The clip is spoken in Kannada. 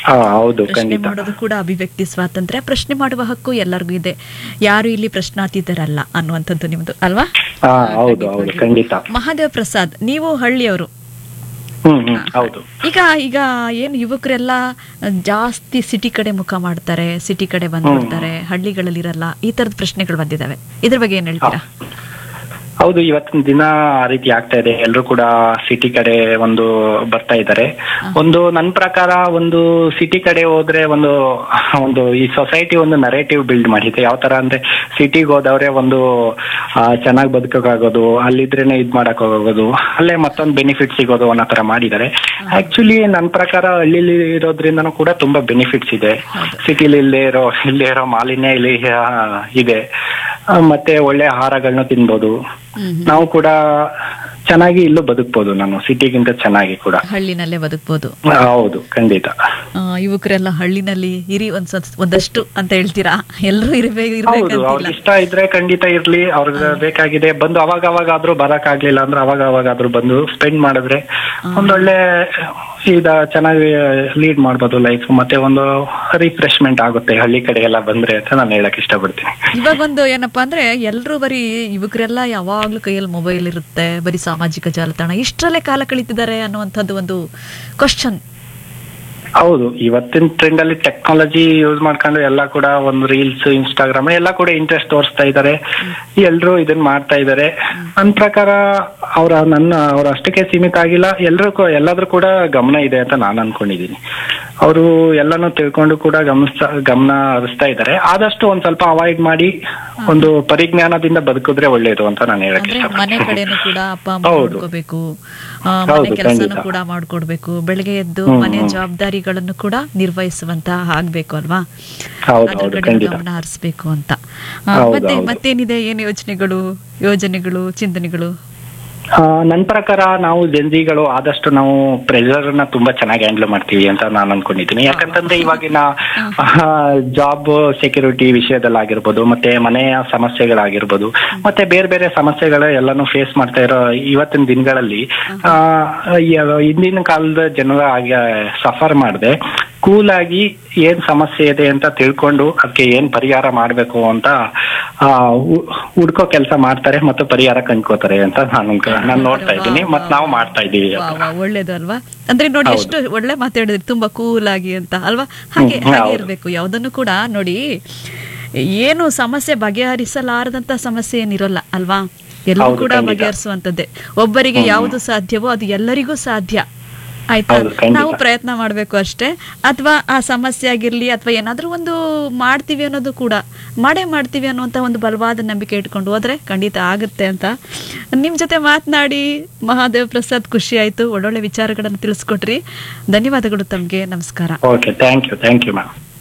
ಹಾ ಹೌದು ಪ್ರಶ್ನೆ ಖಂಡಿತ ಮಾಡೋದು ಕೂಡ ಅಭಿವ್ಯಕ್ತಿ ಸ್ವಾತಂತ್ರ್ಯ ಪ್ರಶ್ನೆ ಮಾಡುವ ಹಕ್ಕು ಎಲ್ಲರಿಗೂ ಇದೆ ಯಾರು ಇಲ್ಲಿ ಪ್ರಶ್ನಾತೀತರಲ್ಲ ಅನ್ನುವಂಥದ್ದು ನಿಮ್ದು ಅಲ್ವಾ ಹಾ ಹೌದು ಹೌದು ಖಂಡಿತ ಮಹಾದೇವ್ ಪ್ರಸಾದ್ ನೀವು ಹಳ್ಳಿಯವರು ಹ್ಮ್ ಹ್ಮ್ ಹೌದು ಈಗ ಈಗ ಏನು ಯುವಕರೆಲ್ಲ ಜಾಸ್ತಿ ಸಿಟಿ ಕಡೆ ಮುಖ ಮಾಡ್ತಾರೆ ಸಿಟಿ ಕಡೆ ಬಂದ್ಬಿಡ್ತಾರೆ ಹಳ್ಳಿಗಳಲ್ಲಿ ಇರಲ್ಲ ಈ ತರದ ಪ್ರಶ್ನೆಗಳು ಬಂದಿದಾವೆ ಇದ್ರ ಬಗ್ಗೆ ಏನ್ ಹೇಳ್ತೀರಾ ಹೌದು ಇವತ್ತಿನ ದಿನ ಆ ರೀತಿ ಆಗ್ತಾ ಇದೆ ಎಲ್ಲರೂ ಕೂಡ ಸಿಟಿ ಕಡೆ ಒಂದು ಬರ್ತಾ ಇದ್ದಾರೆ ಒಂದು ನನ್ನ ಪ್ರಕಾರ ಒಂದು ಸಿಟಿ ಕಡೆ ಹೋದ್ರೆ ಒಂದು ಒಂದು ಈ ಸೊಸೈಟಿ ಒಂದು ನರೇಟಿವ್ ಬಿಲ್ಡ್ ಮಾಡಿದೆ ಯಾವ ತರ ಅಂದ್ರೆ ಸಿಟಿಗೆ ಹೋದವ್ರೆ ಒಂದು ಚೆನ್ನಾಗಿ ಬದುಕೋಕ್ಕಾಗೋದು ಅಲ್ಲಿದ್ರೇನೆ ಇದ್ ಮಾಡಕ್ ಹೋಗೋದು ಅಲ್ಲೇ ಮತ್ತೊಂದು ಬೆನಿಫಿಟ್ ಸಿಗೋದು ಅನ್ನೋ ತರ ಮಾಡಿದ್ದಾರೆ ಆಕ್ಚುಲಿ ನನ್ನ ಪ್ರಕಾರ ಹಳ್ಳಿಲಿ ಇರೋದ್ರಿಂದನೂ ಕೂಡ ತುಂಬಾ ಬೆನಿಫಿಟ್ಸ್ ಇದೆ ಸಿಟಿಲಿ ಇಲ್ಲೇ ಇರೋ ಇಲ್ಲೇ ಇರೋ ಮಾಲಿನ್ಯ ಇಲ್ಲಿ ಆ, ಇದೆ ಆ, ಮತ್ತೆ ಒಳ್ಳೆ ಆಹಾರಗಳನ್ನ ತಿನ್ಬೋದು ನಾವು ಕೂಡ ಚೆನ್ನಾಗಿ ಇಲ್ಲೂ ಬದುಕ್ಬೋದು ನಾನು ಸಿಟಿಗಿಂತ ಚೆನ್ನಾಗಿ ಕೂಡ ಹಳ್ಳಿನಲ್ಲೇ ಬದುಕ್ಬೋದು ಹೌದು ಖಂಡಿತ ಆ, ಯುವಕರೆಲ್ಲ ಹಳ್ಳಿನಲ್ಲಿ ಇರಿ ಒಂದ್ ಸ್ವಲ್ಪ- ಒಂದಷ್ಟು ಅಂತ ಹೇಳ್ತೀರಾ ಎಲ್ಲರೂ ಇರ್ಬೇಕು ಹೌದು ಇರ್ಬೇಕಂತಿಲ್ಲ ಅವ್ರಿಗೆ ಇಷ್ಟ ಇದ್ರೆ ಖಂಡಿತ ಇರ್ಲಿ ಅವ್ರಿಗೆ ಬೇಕಾಗಿದೆ ಬಂದು ಅವಾಗ ಅವಾಗ ಆದ್ರೂ ಬರಕ್ ಆಗ್ಲಿಲ್ಲ ಅಂದ್ರೆ ಅವಾಗ ಅವಾಗ ಆದ್ರೂ ಬಂದು ಸ್ಪೆಂಡ್ ಮಾಡಿದ್ರೆ ಒಂದೊಳ್ಳೆ ಇದ ಚೆನ್ನಾಗಿ ಲೀಡ್ ಮಾಡ್ಬೋದು ಲೈಫ್ ಮತ್ತೆ ಒಂದು ರಿಫ್ರೆಶ್ಮೆಂಟ್ ಆಗುತ್ತೆ ಹಳ್ಳಿ ಕಡೆ ಎಲ್ಲ ಬಂದ್ರೆ ಅಂತ ನಾನು ಹೇಳಕ್ ಇಷ್ಟಪಡ್ತೀನಿ ಇವಾಗ ಒಂದು ಏನಪ್ಪಾ ಅಂದ್ರೆ ಎಲ್ರೂ ಬರೀ ಯುವಕರೆಲ್ಲ ಯಾವಾಗ್ಲೂ ಕೈಯಲ್ಲಿ ಮೊಬೈಲ್ ಇರುತ್ತೆ ಬರೀ ಸಾಮಾಜಿಕ ಜಾಲತಾಣ ಇಷ್ಟರಲ್ಲೇ ಕಾಲ ಕಳೀತಿದ್ದಾರೆ ಅನ್ನುವಂಥದ್ದು ಒಂದು ಕ್ವಶನ್ ಹೌದು ಇವತ್ತಿನ ಟ್ರೆಂಡ್ ಅಲ್ಲಿ ಟೆಕ್ನಾಲಜಿ ಯೂಸ್ ಮಾಡ್ಕೊಂಡು ಎಲ್ಲ ಕೂಡ ಒಂದು ರೀಲ್ಸ್ ಇನ್ಸ್ಟಾಗ್ರಾಮ್ ಎಲ್ಲ ಕೂಡ ಇಂಟ್ರೆಸ್ಟ್ ತೋರಿಸ್ತಾ ಇದ್ದಾರೆ ಎಲ್ರು ಇದನ್ನ ಮಾಡ್ತಾ ಇದ್ದಾರೆ ನನ್ನ ಪ್ರಕಾರ ಅವ್ರ ನನ್ನ ಅವ್ರ ಅಷ್ಟಕ್ಕೆ ಸೀಮಿತ ಆಗಿಲ್ಲ ಎಲ್ರು ಕೂ- ಎಲ್ಲಾದ್ರೂ ಕೂಡ ಗಮನ ಇದೆ ಅಂತ ನಾನು ಅನ್ಕೊಂಡಿದೀನಿ ಅವರು ಎಲ್ಲಾನು ತಿಳ್ಕೊಂಡು ಕೂಡ ಗಮನಿಸ್ತಾ ಗಮನ ಹರಿಸ್ತಾ ಇದ್ದಾರೆ ಆದಷ್ಟು ಒಂದ್ ಸ್ವಲ್ಪ ಅವಾಯ್ಡ್ ಮಾಡಿ ಒಂದು ಪರಿಜ್ಞಾನದಿಂದ ಬದುಕಿದ್ರೆ ಒಳ್ಳೇದು ಅಂತ ನಾನು ಹೇಳಕ್ ಅಂದ್ರೆ ಮನೆ ಇಷ್ಟಪಡ್ತೀನಿ ಕಡೆನೂ ಕೂಡ ಅಪ್ಪ ಅಮ್ಮ ಹೌದು. ನೋಡ್ಕೋಬೇಕು ಆ, ಮನೆ ಹೌದು, ಕೆಲಸನೂ ಖಂಡಿತ. ಕೂಡ ಮಾಡ್ಕೊಡ್ಬೇಕು ಬೆಳಗ್ಗೆ ಎದ್ದು ಹ್ಮ್, ಮನೆ ಹ್ಮ್. ಜವಾಬ್ದಾರಿಗಳನ್ನು ಕೂಡ ನಿರ್ವಹಿಸುವಂತ ಆಗ್ಬೇಕು ಅಲ್ವಾ ಹೌದು, ಅದ್ರ ಹೌದು, ಕಡೆ ಖಂಡಿತ. ಗಮನ ಹರಿಸ್ಬೇಕು ಅಂತ ಆ, ಹೌದು, ಮತ್ತೆ ಹೌದು. ಮತ್ತೇನಿದೆ ಏನು ಯೋಚನೆಗಳು ಯೋಜನೆಗಳು ಚಿಂತನೆಗಳು ಆ, ನನ್ ಪ್ರಕಾರ ನಾವು ಜನ್ಜಿಗಳು ಆದಷ್ಟು ನಾವು ಪ್ರೆಷರ್ ನ ತುಂಬಾ ಚೆನ್ನಾಗಿ ಹ್ಯಾಂಡಲ್ ಮಾಡ್ತೀವಿ ಅಂತ ನಾನು ಅನ್ಕೊಂಡಿದ್ದೀನಿ ಯಾಕಂತಂದ್ರೆ ಇವಾಗಿನ ಜಾಬ್ ಸೆಕ್ಯೂರಿಟಿ ವಿಷಯದಲ್ಲಾಗಿರ್ಬೋದು ಮತ್ತೆ ಮನೆಯ ಸಮಸ್ಯೆಗಳಾಗಿರ್ಬೋದು ಮತ್ತೆ ಬೇರೆ ಬೇರೆ ಸಮಸ್ಯೆಗಳು ಎಲ್ಲಾನು ಫೇಸ್ ಮಾಡ್ತಾ ಇರೋ ಇವತ್ತಿನ ದಿನಗಳಲ್ಲಿ ಆ, ಯ- ಹಿಂದಿನ ಕಾಲದ ಜನರ ಹಾಗೆ ಸಫರ್ ಮಾಡದೆ ಕೂಲ್ ಆಗಿ ಏನ್ ಸಮಸ್ಯೆ ಇದೆ ಅಂತ ತಿಳ್ಕೊಂಡು ಅದಕ್ಕೆ ಏನ್ ಪರಿಹಾರ ಮಾಡ್ಬೇಕು ಅಂತ ಆ, ಹು- ಹುಡ್ಕೋ ಕೆಲಸ ಮಾಡ್ತಾರೆ ಮತ್ತು ಪರಿಹಾರ ಕಂಡ್ಕೋತಾರೆ ಅಂತ ನಾನು ನಾನು ನೋಡ್ತಾ ಇದ್ದೀನಿ ಮತ್ ನಾವು ಮಾಡ್ತಾ ಇದ್ದೀವಿ ವಾ, ವಾ, ಒಳ್ಳೇದು ಅಲ್ವಾ ಅಂದ್ರೆ ನೋಡಿ ಹೌದು. ಎಷ್ಟು ಒಳ್ಳೆ ಮಾತಾಡಿದ್ರಿ ತುಂಬಾ ಕೂಲ್ ಆಗಿ ಅಂತ ಅಲ್ವಾ ಹಾಗೆ ಹ್ಮ್, ಹಾಗೆ ಹೌದು. ಇರ್ಬೇಕು ಯಾವ್ದನ್ನು ಕೂಡ ನೋಡಿ ಏನು ಸಮಸ್ಯೆ ಬಗೆಹರಿಸಲಾರದಂತ ಸಮಸ್ಯೆ ಏನಿರೋಲ್ಲ ಅಲ್ವಾ ಎಲ್ಲೂ ಹೌದು, ಕೂಡ ಖಂಡಿತ. ಬಗೆಹರಿಸುವಂತದ್ದೇ ಒಬ್ಬರಿಗೆ ಯಾವುದು ಸಾಧ್ಯವೋ ಅದು ಎಲ್ಲರಿಗೂ ಸಾಧ್ಯ ಆಯ್ತಾ ಹೌದು, ಖಂಡಿತ. ನಾವು ಪ್ರಯತ್ನ ಮಾಡ್ಬೇಕು ಅಷ್ಟೇ ಅಥವಾ ಆ ಸಮಸ್ಯೆ ಆಗಿರ್ಲಿ ಅಥವಾ ಏನಾದ್ರೂ ಒಂದು ಮಾಡ್ತೀವಿ ಅನ್ನೋದು ಕೂಡ ಮಾಡೇ ಮಾಡ್ತೀವಿ ಅನ್ನುವಂತ ಒಂದು ಬಲವಾದ ನಂಬಿಕೆ ಇಟ್ಕೊಂಡು ಹೋದ್ರೆ ಖಂಡಿತ ಆಗುತ್ತೆ ಅಂತ ನಿಮ್ ಜೊತೆ ಮಾತನಾಡಿ ಮಹಾದೇವ್ ಪ್ರಸಾದ್ ಖುಷಿ ಆಯ್ತು ಒಳ್ಳೊಳ್ಳೆ ವಿಚಾರಗಳನ್ನು ತಿಳಿಸ್ಕೊಟ್ರಿ ಧನ್ಯವಾದಗಳು ತಮ್ಗೆ ನಮಸ್ಕಾರ okay thank you thank you ma'am